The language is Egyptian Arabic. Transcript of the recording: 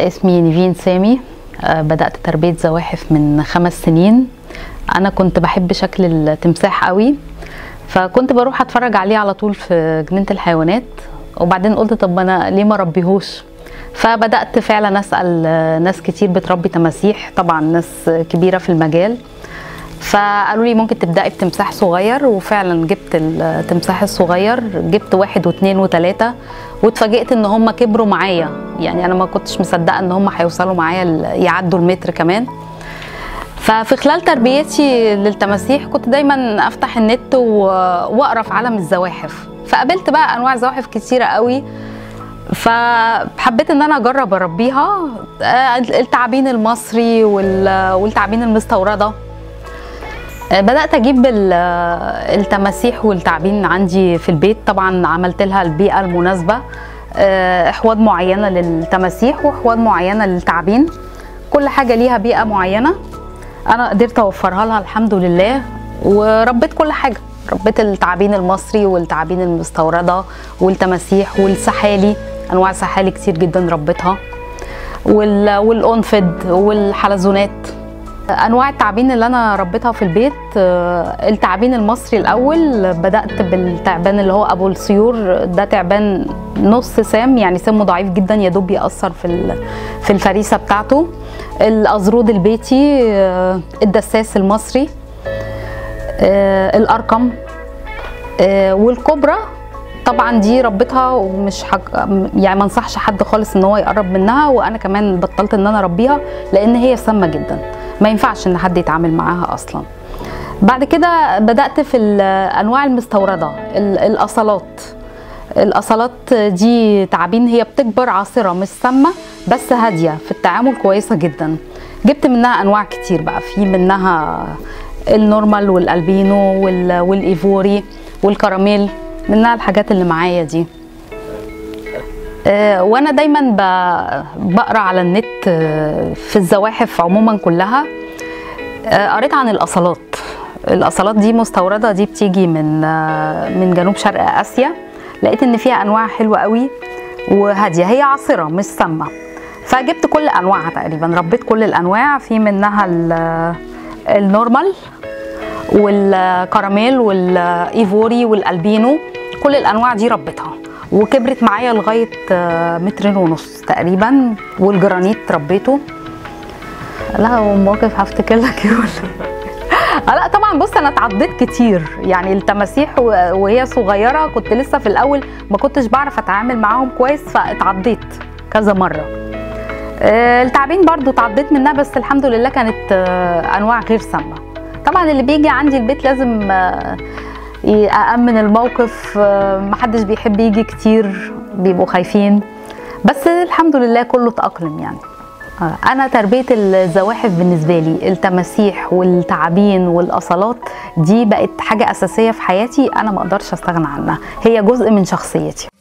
اسمي نيفين سامي آه، بدأت تربية زواحف من خمس سنين أنا كنت بحب شكل التمساح قوي فكنت بروح أتفرج عليه على طول في جنينة الحيوانات وبعدين قلت طب أنا ليه ما ربيهوش فبدأت فعلا أسأل آه، ناس كتير بتربي تماسيح طبعا ناس كبيرة في المجال فقالوا لي ممكن تبدأي بتمساح صغير وفعلا جبت التمساح الصغير جبت واحد واثنين وثلاثة واتفاجئت ان هم كبروا معايا يعني انا ما كنتش مصدقة ان هم هيوصلوا معايا ال- يعدوا المتر كمان ففي خلال تربيتي للتماسيح كنت دايما افتح النت و- واقرا في عالم الزواحف فقابلت بقى انواع زواحف كتيرة قوي فحبيت ان انا اجرب اربيها آه، التعابين المصري وال- والتعابين المستورده آه، بدات اجيب ال- آه، التماسيح والتعابين عندي في البيت طبعا عملت لها البيئه المناسبه آه، احواض معينه للتماسيح واحواض معينه للتعابين كل حاجه ليها بيئه معينه انا قدرت اوفرها لها الحمد لله وربيت كل حاجه ربيت التعابين المصري والتعابين المستورده والتماسيح والسحالي انواع سحالي كتير جدا ربيتها وال- والقنفذ والحلزونات انواع التعابين اللي انا ربيتها في البيت آه، التعابين المصري الاول بدات بالتعبان اللي هو ابو السيور ده تعبان نص سام يعني سمه ضعيف جدا يا دوب ياثر في ال- في الفريسه بتاعته الازرود البيتي آه، الدساس المصري آه، الارقم آه، والكبرى طبعا دي ربيتها ومش حق... يعني ما انصحش حد خالص ان هو يقرب منها وانا كمان بطلت ان انا اربيها لان هي سامه جدا ما ينفعش ان حد يتعامل معاها اصلا بعد كده بدات في الانواع المستورده ال- الاصالات الاصالات دي تعابين هي بتكبر عاصره مش سامه بس هاديه في التعامل كويسه جدا جبت منها انواع كتير بقى في منها النورمال والالبينو وال- والايفوري والكراميل منها الحاجات اللي معايا دي آه، وانا دايما ب- بقرا على النت آه، في الزواحف عموما كلها آه، قريت عن الاصالات الاصالات دي مستورده دي بتيجي من آه، من جنوب شرق اسيا لقيت ان فيها انواع حلوه قوي وهاديه هي عاصره مش سامه فجبت كل انواعها تقريبا ربيت كل الانواع في منها ال- النورمال والكراميل والايفوري والالبينو كل الانواع دي ربيتها وكبرت معايا لغايه آه، مترين ونص تقريبا والجرانيت ربيته لا هو مواقف هفتكر لك ايه ولا آه لا طبعا بص انا اتعضيت كتير يعني التماسيح و- وهي صغيره كنت لسه في الاول ما كنتش بعرف اتعامل معاهم كويس فاتعضيت كذا مره آه، التعابين برضو اتعضيت منها بس الحمد لله كانت آه، انواع غير سامه طبعا اللي بيجي عندي البيت لازم آه، يأمن الموقف آه، محدش بيحب يجي كتير بيبقوا خايفين بس الحمد لله كله تأقلم يعني آه، أنا تربية الزواحف بالنسبة لي التماسيح والتعابين والأصالات دي بقت حاجة أساسية في حياتي أنا ما أقدرش أستغنى عنها هي جزء من شخصيتي